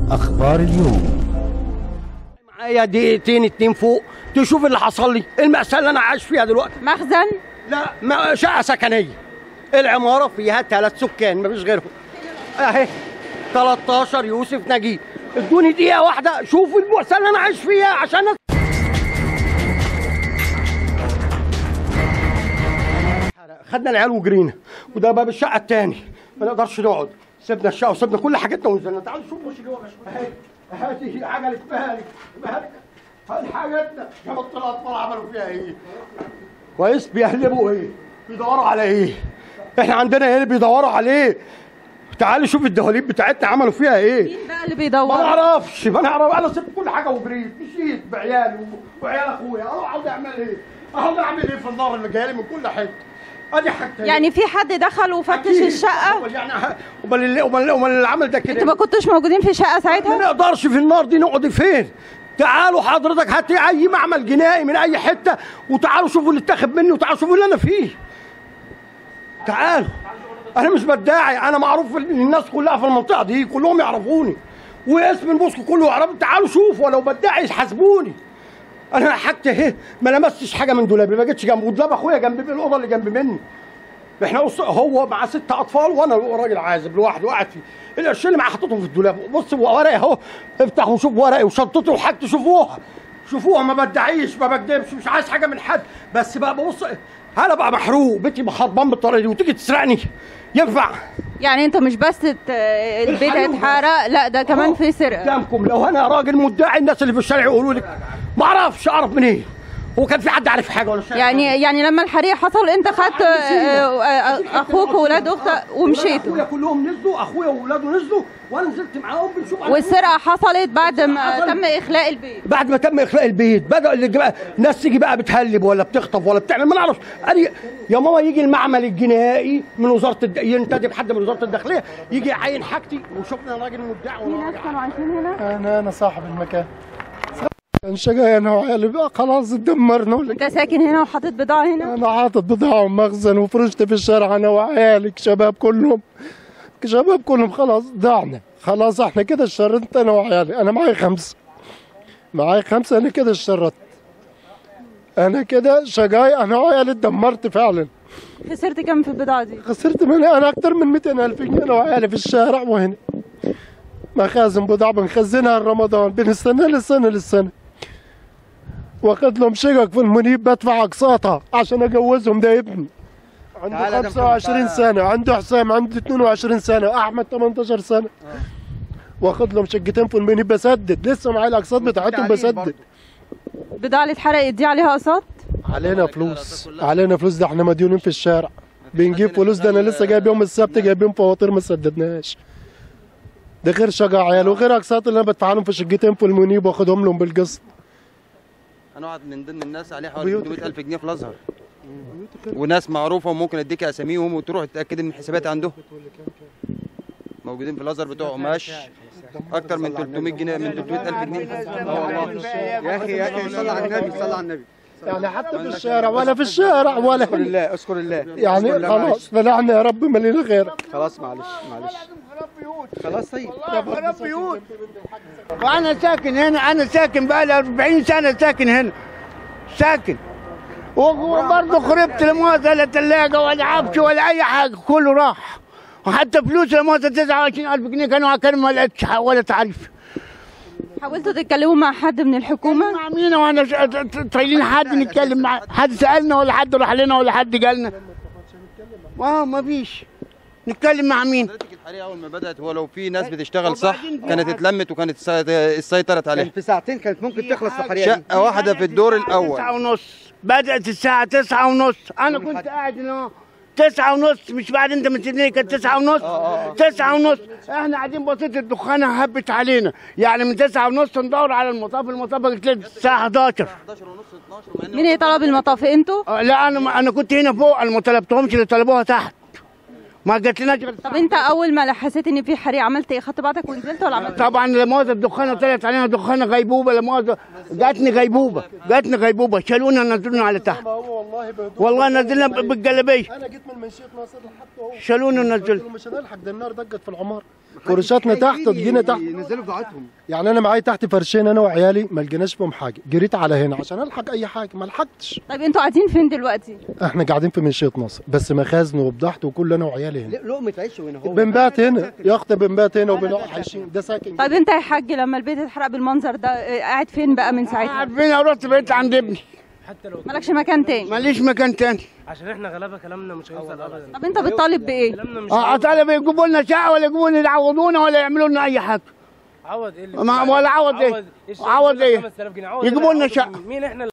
أخبار اليوم معايا دقيقتين اتنين فوق تشوف اللي حصل لي المأساة اللي أنا عايش فيها دلوقتي مخزن لا ما شقة سكنية العمارة فيها ثلاث سكان مفيش غيرهم أهي 13 يوسف نجيب ادوني دقيقة واحدة شوفوا المأساة اللي أنا عايش فيها عشان خدنا العيال وجرينا وده باب الشقة التاني ما نقدرش نقعد سيبنا الشقة وسيبنا كل حاجتنا ونزلنا تعالوا شوفوا وش جوه اهي هذه عجلة مهلك مهلك هذه حاجتنا جابت الأطفال عملوا فيها ايه كويس بيهلبوا ايه بيدوروا على ايه احنا عندنا ايه اللي بيدوروا عليه تعالوا شوف الدهاليب بتاعتنا عملوا فيها ايه مين بقى اللي ما بيدور نعرفش ما نعرف انا سبت كل حاجه وجريت مشيت بعيالي و- وعيال اخويا اروح اقعد اعمل ايه؟ اقعد اعمل ايه في النار اللي جايه لي من كل حته؟ ادي حاجتين يعني في حد دخل وفتش أكيد. الشقه يعني ه- امال اللي- امال امال اللي عمل ده انتوا ما كده كنتوش موجودين في الشقه ما ساعتها نقدرش في النار دي نقعد فين؟ تعالوا حضرتك هات لي اي معمل جنائي من اي حته وتعالوا شوفوا اللي اتاخد مني وتعالوا شوفوا اللي انا فيه. تعالوا انا مش بداعي انا معروف الناس كلها في المنطقه دي كلهم يعرفوني واسم الموسكو كله يعرف تعالوا شوفوا ولو بداعي يحاسبوني انا حاجتي اهي ما لمستش حاجه من دولابي ما جيتش جنب ودولاب اخويا جنب الاوضه اللي جنب مني احنا قص- هو مع ست اطفال وانا راجل عازب لوحدي قاعد فيه القرشين اللي معاه حطيتهم في الدولاب بص ورقي اهو افتح وشوف ورقي وشنطتي وحاجتي شوفوها شوفوها ما بدعيش ما بكدبش مش عايز حاجه من حد بس بقى ببص انا بقى محروق بيتي خربان بالطريقه دي وتيجي تسرقني ينفع يعني انت مش بس ت- البيت الحقيقة. اتحرق لا ده كمان في سرقه قدامكم لو انا راجل مدعي الناس اللي في الشارع يقولوا لك ما اعرفش اعرف منين هو كان في حد عارف حاجه ولا شيء يعني يعني لما الحريق حصل انت خدت آه، آه، آه، اخوك وولاد اختك ومشيتوا اخويا كلهم نزلوا اخويا واولاده نزلوا وانا نزلت معاهم بنشوف والسرقه حصلت بعد ما حصلت. تم اخلاء البيت بعد ما تم اخلاء البيت بدا اللي بقى ناس تيجي بقى بتهلب ولا بتخطف ولا بتعمل ما نعرفش أدي يا ماما يجي المعمل الجنائي من وزاره الد... ينتدب حد من وزاره الداخليه يجي يعين حاجتي وشفنا راجل مدعي في ولا ناس راجل كانوا عايشين هنا انا انا صاحب المكان كان شقايا انا وعيالي بقى خلاص اتدمرنا ولا- انت ساكن هنا وحاطط بضاعه هنا انا حاطط بضاعه ومخزن وفرشت في الشارع انا وعيالي شباب كلهم شباب كلهم خلاص ضعنا خلاص احنا كده اشتريت انا وعيالي انا معي خمسه معي خمسه انا كده اشتريت انا كده شقاي انا وعيالي اتدمرت فعلا خسرت كام في البضاعه دي خسرت من انا اكتر من 200 الف جنيه انا وعيالي في الشارع وهنا مخازن بضاعه بنخزنها رمضان بنستنى للسنه للسنه واخد لهم شقق في المنيب بدفع اقساطها عشان اجوزهم ده ابني عنده 25 سنه عنده حسام عنده 22 سنه احمد 18 سنه واخد لهم شقتين في المنيب بسدد لسه معايا الاقساط بتاعتهم بسدد البضاعه اللي اتحرقت دي عليها اقساط علينا فلوس علينا فلوس ده احنا مديونين في الشارع بنجيب فلوس ده انا لسه جايب يوم السبت جايبين فواتير ما سددناش ده غير شقة عيال وغير اقساط اللي انا بدفع لهم في شقتين في المنيب واخدهم لهم بالقسط انا واحد من ضمن الناس عليه حوالي بيوت 800000 جنيه في الازهر وناس معروفه وممكن اديك اساميهم وتروح تتاكد من الحسابات عندهم موجودين في الازهر بتوع قماش اكتر من 300 جنيه من 300000 جنيه اه والله يا اخي يا اخي صلى على النبي صلى على النبي يعني حتى في الشارع ولا في الشارع ولا اذكر الله اذكر الله اذكر يعني الله، خلاص معلش. طلعنا يا رب ملينا غيرك خلاص معلش معلش خلاص طيب وانا ساكن هنا انا ساكن بقى لي 40 سنه ساكن هنا ساكن وبرضه خربت لا مؤاخذه لا ثلاجه ولا عفش ولا اي حاجه كله راح وحتى فلوس لا مؤاخذه 29000 جنيه كانوا كانوا ما لقيتش ولا تعريف حاولتوا تتكلموا مع حد من الحكومه مع مين وانا ش- طايلين حد نتكلم مع حد سالنا ولا حد راح لنا ولا حد جالنا اه ما فيش نتكلم مع مين حضرتك الحريقه اول ما بدات هو لو في ناس بتشتغل صح وبعدين في كانت حاجة- اتلمت وكانت سي- سيطرت كان عليها في ساعتين كانت ممكن تخلص الحريقه دي شقه واحده في الدور الاول تسعة ونص بدأت الساعة تسعة ونص أنا كنت قاعد هنا تسعة ونص مش بعد أنت من سنين كانت تسعة ونص تسعة ونص إحنا قاعدين بسيط الدخانة هبت علينا يعني من تسعة ونص ندور على المطاف المطاف قلت لي الساعة 11 11 ونص 12 مع إن مين اللي طلب المطاف انتوا آه، لا أنا ما أنا كنت هنا فوق أنا ما طلبتهمش اللي طلبوها تحت ما جات لناش غير طب انت اول ما حسيت ان في حريق عملت ايه خدت بعضك ونزلت ولا عملت طبعا لا مؤاخذة الدخانة طلعت علينا دخانة غيبوبة لا مؤاخذة جاتني غيبوبة جاتني غيبوبة شالونا نزلونا على تحت والله بهدوء. والله نزلنا ب- بالجلابية انا جيت من منشيه ناصر لحد اهو شالونا ونزلنا قلت له مش هنلحق ده النار دقت في العمار فرشاتنا تحت جينا تحت ينزلوا بضاعتهم يعني انا معايا تحت فرشين انا وعيالي ما لقيناش فيهم حاجه جريت على هنا عشان الحق اي حاجه ما لحقتش طيب انتوا قاعدين فين دلوقتي احنا قاعدين في منشيه نصر بس مخازن وبضحت وكل انا وعيالي هنا لقمة عيش هنا هو بنبات هنا يا اختي بنبات هنا وبنقعد عايشين ده ساكن طيب انت يا حاج لما البيت اتحرق بالمنظر ده اه، قاعد فين بقى من ساعتها عارفين رحت بقيت عند ابني مالكش مكان تاني ماليش مكان تاني عشان احنا غلابه كلامنا مش هيوصل ابدا طب انت بتطالب بايه كلامنا مش اه طالب يجيبوا لنا شقه ولا يجيبوا لنا يعوضونا ولا يعملوا لنا اي حاجه عوض ايه اللي ما- ولا عوض ايه؟ الشقة عوض كلها ايه؟ 5000 جنيه عوض يجيبوا إيه؟ لنا عوض شقة. مين احنا